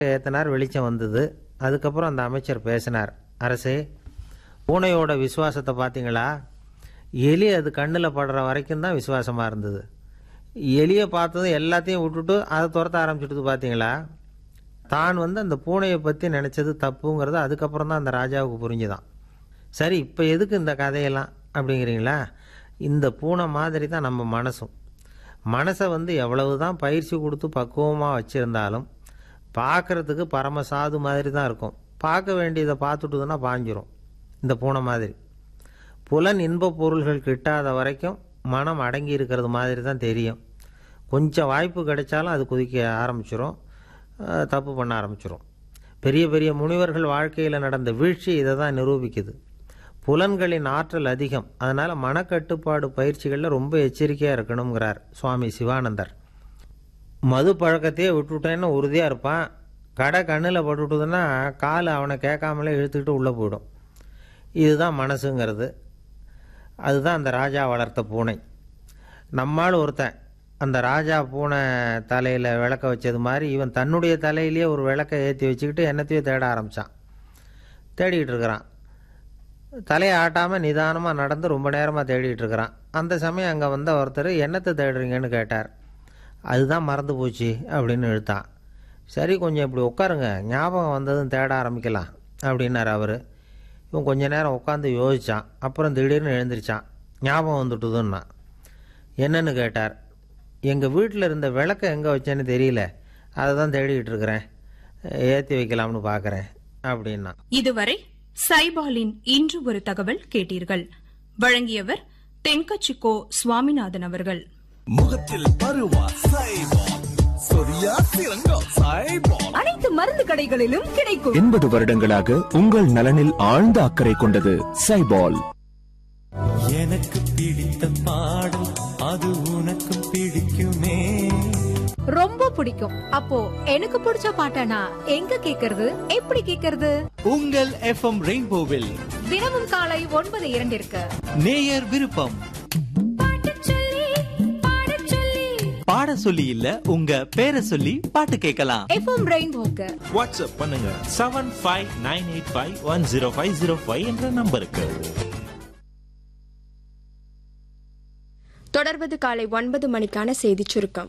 ஏத்தனார் வெளிச்சம் வந்தது அதுக்கப்புறம் அந்த அமைச்சர் பேசினார் அரசே பூனையோட விசுவாசத்தை பார்த்தீங்களா எலி அது கண்ணில் படுற வரைக்கும் தான் விசுவாசமாக இருந்தது எலியை பார்த்ததும் எல்லாத்தையும் விட்டுட்டு அதை துரத்த ஆரம்பிச்சுட்டு பார்த்தீங்களா தான் வந்து அந்த பூனையை பற்றி நினச்சது தப்புங்கிறது அதுக்கப்புறம் தான் அந்த ராஜாவுக்கு புரிஞ்சுதான் சரி இப்போ எதுக்கு இந்த கதையெல்லாம் அப்படிங்கிறீங்களா இந்த பூனை மாதிரி தான் நம்ம மனசும் மனசை வந்து எவ்வளவு தான் பயிற்சி கொடுத்து பக்குவமாக வச்சுருந்தாலும் பார்க்குறதுக்கு பரம சாது மாதிரி தான் இருக்கும் பார்க்க வேண்டியதை பார்த்துட்டுதுன்னா பாஞ்சிரும் இந்த பூனை மாதிரி புலன் இன்பப் பொருள்கள் கிட்டாத வரைக்கும் மனம் அடங்கி இருக்கிறது மாதிரி தான் தெரியும் கொஞ்சம் வாய்ப்பு கிடைச்சாலும் அது குதிக்க ஆரம்பிச்சிரும் அஹ், தப்பு பண்ண ஆரம்பிச்சிரும் பெரிய பெரிய முனிவர்கள் வாழ்க்கையில் நடந்த வீழ்ச்சி இதை தான் நிரூபிக்குது புலன்களின் ஆற்றல் அதிகம் அதனால் மனக்கட்டுப்பாடு பயிற்சிகளில் ரொம்ப எச்சரிக்கையாக இருக்கணுங்கிறார் சுவாமி சிவானந்தர் மது பழக்கத்தையே விட்டுட்டேன்னு உறுதியாக இருப்பான் கடை கண்ணில் பட்டுட்டுதுன்னா கால் அவனை கேட்காமலே இழுத்துக்கிட்டு உள்ளே போயிடும் இதுதான் மனசுங்கிறது அதுதான் அந்த ராஜா வளர்த்த பூனை நம்மால் ஒருத்தன் அந்த ராஜா பூனை தலையில் விளக்க வச்சது மாதிரி இவன் தன்னுடைய தலையிலேயே ஒரு விளக்கை ஏற்றி வச்சுக்கிட்டு என்னத்தையோ தேட ஆரம்பித்தான் தேடிக்கிட்டு இருக்கிறான் தலையை ஆட்டாமல் நிதானமாக நடந்து ரொம்ப நேரமாக தேடிட்டு இருக்கிறான் அந்த சமயம் அங்கே வந்த ஒருத்தர் என்னத்தை தேடுறீங்கன்னு கேட்டார் அதுதான் மறந்து போச்சு அப்படின்னு இழுத்தான் சரி கொஞ்சம் இப்படி உட்காருங்க ஞாபகம் வந்ததும் தேட ஆரம்பிக்கலாம் அப்படின்னார் அவர் இவன் கொஞ்ச நேரம் உட்காந்து யோசித்தான் அப்புறம் திடீர்னு எழுந்திரிச்சான் ஞாபகம் வந்துட்டுதுன்னா என்னன்னு கேட்டார் எங்கள் வீட்டில் இருந்த விளக்கை எங்கே வச்சேன்னு தெரியல அதை தான் தேடிக்கிட்டு இருக்கிறேன் ஏற்றி வைக்கலாம்னு பார்க்குறேன் அப்படின்னா இதுவரை சைபாலின் இன்று ஒரு தகவல் கேட்டீர்கள் வழங்கியவர் தென்கச்சிக்கோ சுவாமிநாதன் அவர்கள் முகத்தில் பருவா சைபால் சொரியா சிறங்கம் சைபால் அனைத்து மருந்து கடைகளிலும் கிடைக்கும் எண்பது வருடங்களாக உங்கள் நலனில் ஆழ்ந்த அக்கறை கொண்டது சைபால் எனக்கு பிடித்த பாடல் அது உனக்கும் பிடிக்குமே ரொம்ப பிடிக்கும் அப்போ எனக்கு பிடிச்ச பாட்டனா எங்க கேக்குறது எப்படி கேக்குறது உங்கள் எஃப்எம் ரெயின்போவில் தினமும் காலை ஒன்பது இரண்டிற்கு நேயர் விருப்பம் பாட சொல்லி இல்ல உங்க பேரை சொல்லி பாட்டு கேட்கலாம் எஃப்எம் ரெயின்போக்கு வாட்ஸ்அப் பண்ணுங்க seven five nine eight five one zero five zero five என்ற நம்பருக்கு தொடர்வது காலை ஒன்பது மணிக்கான செய்திச் சுருக்கம்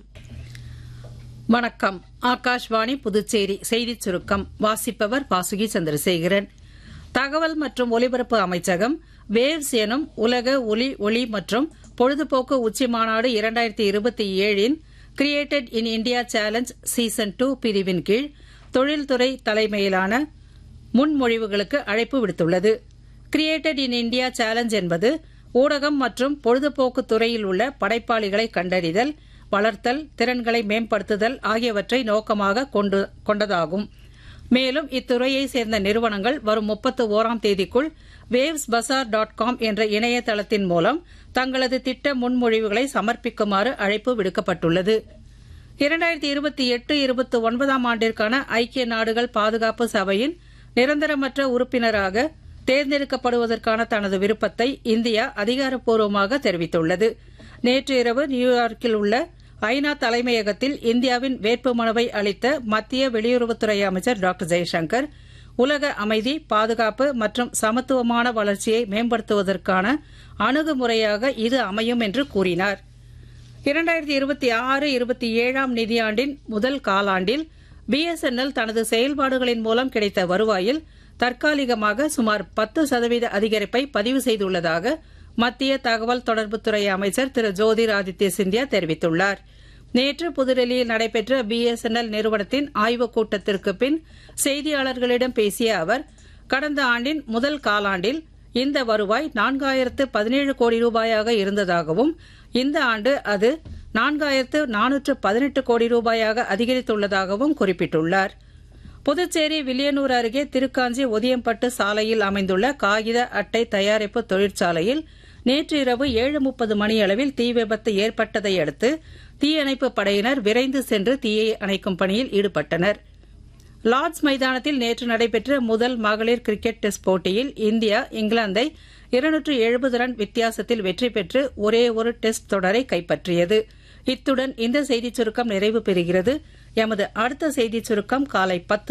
வணக்கம் ஆகாஷ்வாணி புதுச்சேரி செய்திச் சுருக்கம் வாசிப்பவர் வாசுகி சந்திரசேகரன் தகவல் மற்றும் ஒலிபரப்பு அமைச்சகம் வேவ்ஸ் எனும் உலக ஒலி ஒளி மற்றும் பொழுதுபோக்கு உச்சி மாநாடு இரண்டாயிரத்தி இருபத்தி ஏழின் created in India challenge season two பிரிவின் கீழ் தொழில்துறை தலைமையிலான முன்மொழிவுகளுக்கு அழைப்பு விடுத்துள்ளது கிரியேட்டட் இன் இந்தியா சேலஞ்ச் என்பது ஊடகம் மற்றும் பொழுதுபோக்கு துறையில் உள்ள படைப்பாளிகளை கண்டறிதல் வளர்த்தல் திறன்களை மேம்படுத்துதல் ஆகியவற்றை நோக்கமாக கொண்டு கொண்டதாகும் மேலும் இத்துறையை சேர்ந்த நிறுவனங்கள் வரும் முப்பத்து ஓராம் தேதிக்குள் வேவ்ஸ் பசார் டாட் காம் என்ற இணையதளத்தின் மூலம் தங்களது திட்ட முன்மொழிவுகளை சமர்ப்பிக்குமாறு அழைப்பு விடுக்கப்பட்டுள்ளது இரண்டாயிரத்தி இருபத்தி எட்டு இருபத்தி ஒன்பதாம் ஆண்டிற்கான ஐக்கிய நாடுகள் பாதுகாப்பு சபையின் நிரந்தரமற்ற உறுப்பினராக தேர்ந்தெடுக்கப்படுவதற்கான தனது விருப்பத்தை இந்தியா அதிகாரப்பூர்வமாக தெரிவித்துள்ளது நேற்று இரவு நியூயார்க்கில் உள்ள ஐநா தலைமையகத்தில் இந்தியாவின் வேட்புமனுவை அளித்த மத்திய வெளியுறவுத்துறை அமைச்சர் டாக்டர் ஜெய்சங்கர் உலக அமைதி பாதுகாப்பு மற்றும் சமத்துவமான வளர்ச்சியை மேம்படுத்துவதற்கான அணுகுமுறையாக இது அமையும் என்று கூறினார் இரண்டாயிரத்தி இருபத்தி ஆறு இருபத்தி ஏழாம் நிதியாண்டின் முதல் காலாண்டில் பிஎஸ்என்எல் தனது செயல்பாடுகளின் மூலம் கிடைத்த வருவாயில் தற்காலிகமாக சுமார் பத்து சதவீத அதிகரிப்பை பதிவு செய்துள்ளதாக மத்திய தகவல் தொடர்புத்துறை அமைச்சர் திரு ஜோதிர் ஆதித்ய சிந்தியா தெரிவித்துள்ளார் நேற்று புதுடெல்லியில் நடைபெற்ற பிஎஸ்என்எல் நிறுவனத்தின் ஆய்வுக் கூட்டத்திற்கு பின் செய்தியாளர்களிடம் பேசிய அவர் கடந்த ஆண்டின் முதல் காலாண்டில் இந்த வருவாய் நான்காயிரத்து பதினேழு கோடி ரூபாயாக இருந்ததாகவும் இந்த ஆண்டு அது நான்காயிரத்து நானூற்று பதினெட்டு கோடி ரூபாயாக அதிகரித்துள்ளதாகவும் குறிப்பிட்டுள்ளார் புதுச்சேரி வில்லியனூர் அருகே திருக்காஞ்சி ஒதியம்பட்டு சாலையில் அமைந்துள்ள காகித அட்டை தயாரிப்பு தொழிற்சாலையில் நேற்று இரவு ஏழு முப்பது மணியளவில் தீ விபத்து ஏற்பட்டதை அடுத்து தீயணைப்பு படையினர் விரைந்து சென்று தீயை அணைக்கும் பணியில் ஈடுபட்டனர் லார்ட்ஸ் மைதானத்தில் நேற்று நடைபெற்ற முதல் மகளிர் கிரிக்கெட் டெஸ்ட் போட்டியில் இந்தியா இங்கிலாந்தை இருநூற்று எழுபது ரன் வித்தியாசத்தில் வெற்றி பெற்று ஒரே ஒரு டெஸ்ட் தொடரை கைப்பற்றியது இத்துடன் இந்த செய்திச் சுருக்கம் நிறைவு பெறுகிறது எமது அடுத்த செய்திச் சுருக்கம் காலை பத்து